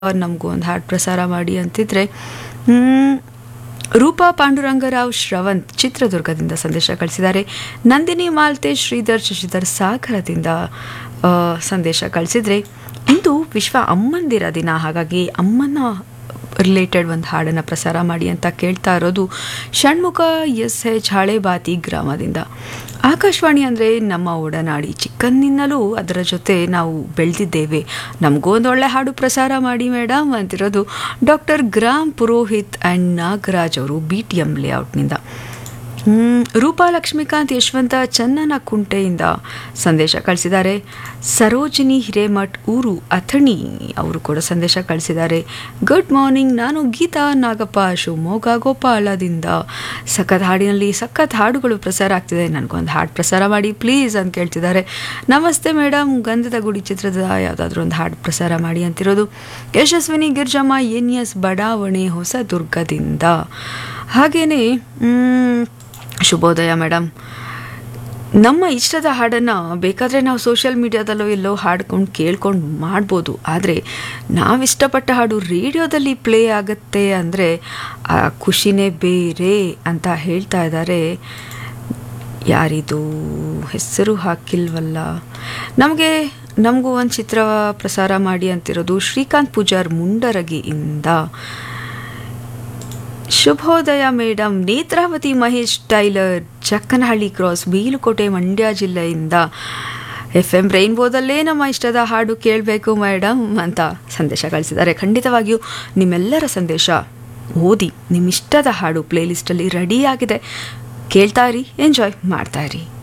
ನಮಗೂ ಒಂದು ಹಾಡು ಪ್ರಸಾರ ಮಾಡಿ ಅಂತಿದ್ರೆ ಮ್, ರೂಪಾ ಪಾಂಡುರಂಗರಾವ್ ಶ್ರವಂತ್ ಚಿತ್ರದುರ್ಗದಿಂದ ಸಂದೇಶ ಕಳಿಸಿದ್ದಾರೆ ನಂದಿನಿ ಮಾಲ್ತೆ ಶ್ರೀಧರ್ ಶಶಿಧರ್ ಸಾಗರದಿಂದ ಆ, ಸಂದೇಶ ಕಳಿಸಿದ್ರೆ ಇಂದು ವಿಶ್ವ ಅಮ್ಮಂದಿರ ದಿನ ಹಾಗಾಗಿ ಅಮ್ಮನ ರಿಲೇಟೆಡ್ ಒಂದು ಹಾಡನ್ನು ಪ್ರಸಾರ ಮಾಡಿ ಅಂತ ಕೇಳ್ತಾ ಇರೋದು ಷಣ್ಮುಖ ಎಸ್ ಎಚ್ ಹಳೇಬಾತಿ ಗ್ರಾಮದಿಂದ ಆಕಾಶವಾಣಿ ಅಂದರೆ ನಮ್ಮ ಒಡನಾಡಿ ಚಿಕ್ಕಂದಿನಲ್ಲೂ ಅದರ ಜೊತೆ ನಾವು ಬೆಳೆದಿದ್ದೇವೆ ನಮಗೂ ಒಂದು ಒಳ್ಳೆ ಹಾಡು ಪ್ರಸಾರ ಮಾಡಿ ಮೇಡಮ್ ಅಂತಿರೋದು ಡಾಕ್ಟರ್ ಗ್ರಾಮ್ ಪುರೋಹಿತ್ ಆ್ಯಂಡ್ ನಾಗರಾಜ್ ಅವರು ಬಿ ಟಿ ಎಂ ಲೇಔಟ್ನಿಂದ ಹ್ಮ್, ರೂಪಾ ಲಕ್ಷ್ಮೀಕಾಂತ್ ಯಶವಂತ ಚನ್ನನ ಕುಂಟೆಯಿಂದ ಸಂದೇಶ ಕಳಿಸಿದ್ದಾರೆ ಸರೋಜಿನಿ ಹಿರೇಮಠ್ ಊರು ಅಥಣಿ ಅವರು ಕೂಡ ಸಂದೇಶ ಕಳಿಸಿದ್ದಾರೆ ಗುಡ್ ಮಾರ್ನಿಂಗ್ ನಾನು ಗೀತಾ ನಾಗಪ್ಪ ಶಿವಮೊಗ್ಗ ಗೋಪಾಲದಿಂದ ಸಖತ್ ಹಾಡಿನಲ್ಲಿ ಸಖತ್ ಹಾಡುಗಳು ಪ್ರಸಾರ ಆಗ್ತಿದೆ ನನಗೊಂದು ಹಾಡು ಪ್ರಸಾರ ಮಾಡಿ ಪ್ಲೀಸ್ ಅಂತ ಕೇಳ್ತಿದ್ದಾರೆ ನಮಸ್ತೆ ಮೇಡಮ್ ಗಂಧದ ಗುಡಿ ಚಿತ್ರದ ಯಾವುದಾದ್ರೂ ಒಂದು ಹಾಡು ಪ್ರಸಾರ ಮಾಡಿ ಅಂತಿರೋದು ಯಶಸ್ವಿನಿ ಗಿರ್ಜಮ್ಮ ಎನ್ ಎಸ್ ಬಡಾವಣೆ ಹೊಸದುರ್ಗದಿಂದ ಹಾಗೇನೆ ಮ್, ಶುಭೋದಯ ಮೇಡಮ್ ನಮ್ಮ ಇಷ್ಟದ ಹಾಡನ್ನು ಬೇಕಾದರೆ ನಾವು ಸೋಷಿಯಲ್ ಮೀಡಿಯಾದಲ್ಲೋ ಎಲ್ಲೋ ಹಾಡ್ಕೊಂಡು ಕೇಳ್ಕೊಂಡು ಮಾಡ್ಬೋದು ಆದರೆ ನಾವಿಷ್ಟಪಟ್ಟ ಹಾಡು ರೇಡಿಯೋದಲ್ಲಿ ಪ್ಲೇ ಆಗುತ್ತೆ ಅಂದರೆ ಆ ಖುಷಿನೇ ಬೇರೆ ಅಂತ ಹೇಳ್ತಾ ಇದ್ದಾರೆ ಯಾರಿದು ಹೆಸರು ಹಾಕಿಲ್ವಲ್ಲ ನಮಗೆ ನಮಗೂ ಒಂದು ಚಿತ್ರ ಪ್ರಸಾರ ಮಾಡಿ ಅಂತಿರೋದು ಶ್ರೀಕಾಂತ್ ಪೂಜಾರ್ ಮುಂಡರಗಿಯಿಂದ ಶುಭೋದಯ madam Netravati Mahesh tailor Chakkanahalli cross Beelukote Mandya ಜಿಲ್ಲೆಯಿಂದ ಎಫ್ ಎಂ ರೈನ್ಬೋದಲ್ಲೇ ನಮ್ಮ ಇಷ್ಟದ ಹಾಡು ಕೇಳಬೇಕು ಮೇಡಮ್ ಅಂತ ಸಂದೇಶ ಕಳಿಸಿದ್ದಾರೆ ಖಂಡಿತವಾಗಿಯೂ ನಿಮ್ಮೆಲ್ಲರ ಸಂದೇಶ ಓದಿ ನಿಮ್ಮ ಇಷ್ಟದ ಹಾಡು ಪ್ಲೇಲಿಸ್ಟಲ್ಲಿ ರೆಡಿಯಾಗಿದೆ ಕೇಳ್ತಾ ಇರಿ ಎಂಜಾಯ್ ಮಾಡ್ತಾ ಇರಿ